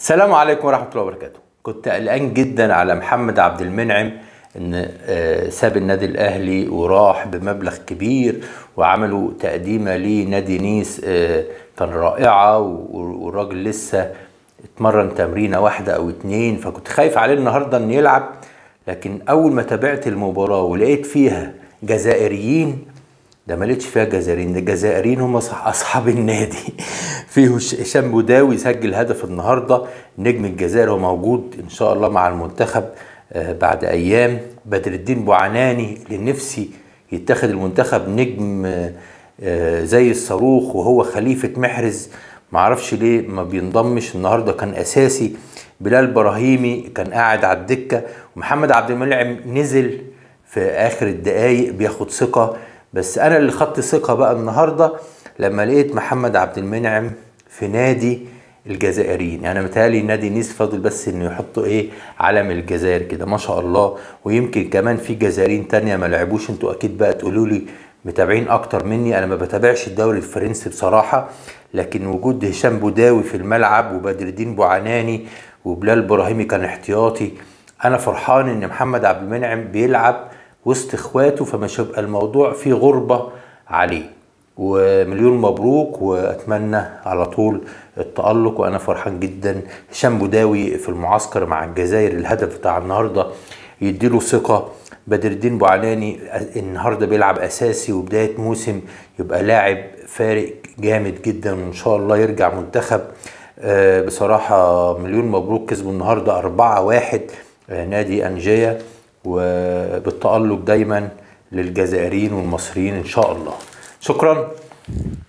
السلام عليكم ورحمة الله وبركاته كنت قلقان جدا على محمد عبد المنعم ان آه، ساب النادي الاهلي وراح بمبلغ كبير وعملوا تقديمه لنادي نيس آه، كان رائعه و- والراجل لسه اتمرن تمرينه واحده او اتنين فكنت خايف عليه النهارده انه يلعب لكن اول ما تابعت المباراه ولقيت فيها جزائريين ده ما لقيتش فيها جزائريين ده الجزائريين هم صح اصحاب النادي فيه هش- هشام بوداوي سجل هدف النهارده نجم الجزائر هو موجود ان شاء الله مع المنتخب آه، بعد ايام بدر الدين بوعناني اللي نفسي يتخذ المنتخب نجم آه، آه، زي الصاروخ وهو خليفه محرز معرفش ليه ما بينضمش النهارده كان اساسي بلال براهيمي كان قاعد على الدكه ومحمد عبد المنعم نزل في اخر الدقايق بياخد ثقه بس انا اللي خدت ثقه بقى النهارده لما لقيت محمد عبد المنعم في نادي الجزائريين يعني متهيألي نادي نيس فاضل بس انه يحطوا ايه علم الجزائر كده ما شاء الله ويمكن كمان في جزائريين تانية ما لعبوش انتوا اكيد بقى تقولوا لي متابعين اكتر مني انا ما بتابعش الدوري الفرنسي بصراحه لكن وجود هشام بوداوي في الملعب وبدر الدين بوعناني وبلال ابراهيمي كان احتياطي انا فرحان ان محمد عبد المنعم بيلعب وسط اخواته فمش هيبقى الموضوع فيه غربه عليه ومليون مبروك واتمنى على طول التالق وانا فرحان جدا هشام بوداوي في المعسكر مع الجزائر الهدف بتاع النهارده يديله ثقه بدر الدين بوعناني النهارده بيلعب اساسي وبدايه موسم يبقى لاعب فارق جامد جدا وان شاء الله يرجع منتخب آه، بصراحه مليون مبروك كسبوا النهارده 4 1 نادي انجيا وبالتالق دايما للجزائريين والمصريين ان شاء الله شكرا